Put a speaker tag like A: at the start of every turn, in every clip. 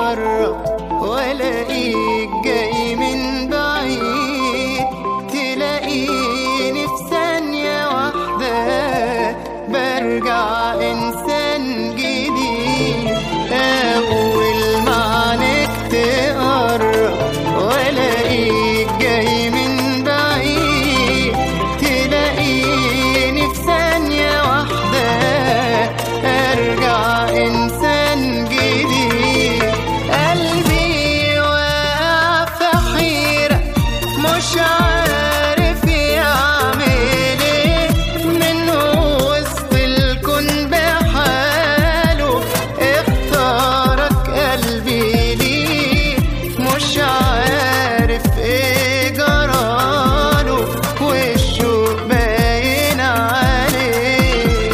A: أقرب وألاقيك جاي من بعيد تلاقيني في ثانية واحدة برجع إنسان جديد أول ما عنك تقرب وألاقيك جاي من بعيد تلاقيني في ثانية واحدة أرجع إنسان جديد قلبي واقع في حيرة مش عارف يعمل ايه من وسط الكون بحاله اختارك قلبي ليه مش عارف ايه جراله والشوق باين عليه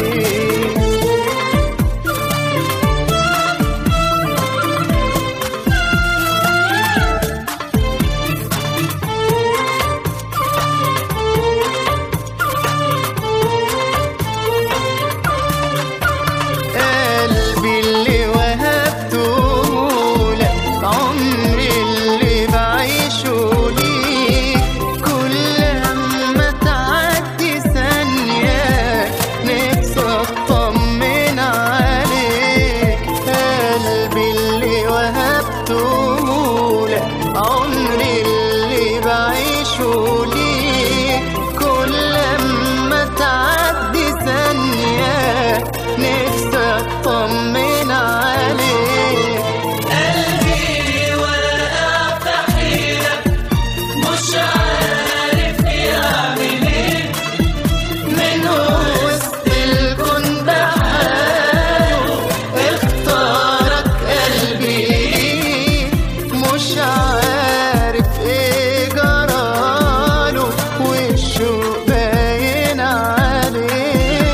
A: قلبي اللي وهبته لك عمري اللي بعيشه ليك كل ما تعدي ثانية نفسي أطمن عليك قلبي اللي وهبته لك عمري اللي بعيشه ليك كل ما تعدي ثانية نفسي أطمن عليك
B: قلبي واقع في حيرة مش عارف يعمل ايه
A: من وسط الكون بحاله اختارك قلبي مش عارف ايه جراله والشوق باين عليه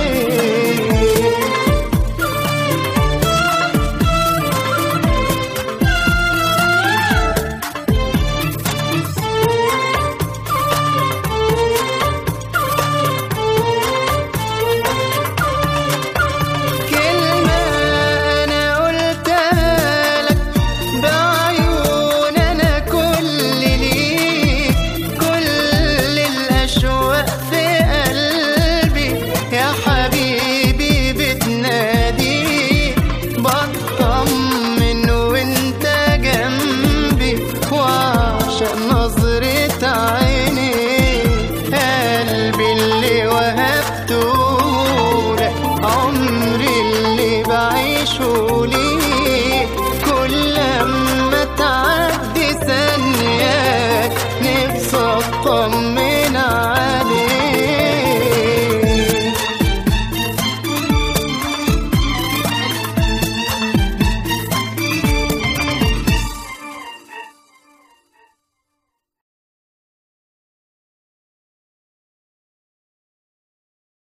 A: كلمة أنا قلتها لك بعيون أنا كل ليك كل الأشواق في قلبي يا حبيبي بتناديك بطمن وانت جنبي وعشق نظرة عينيك قلبي اللي وهبته لك عمري اللي بعيشه ليك كل ما تعدي ثانية نفسي أطمن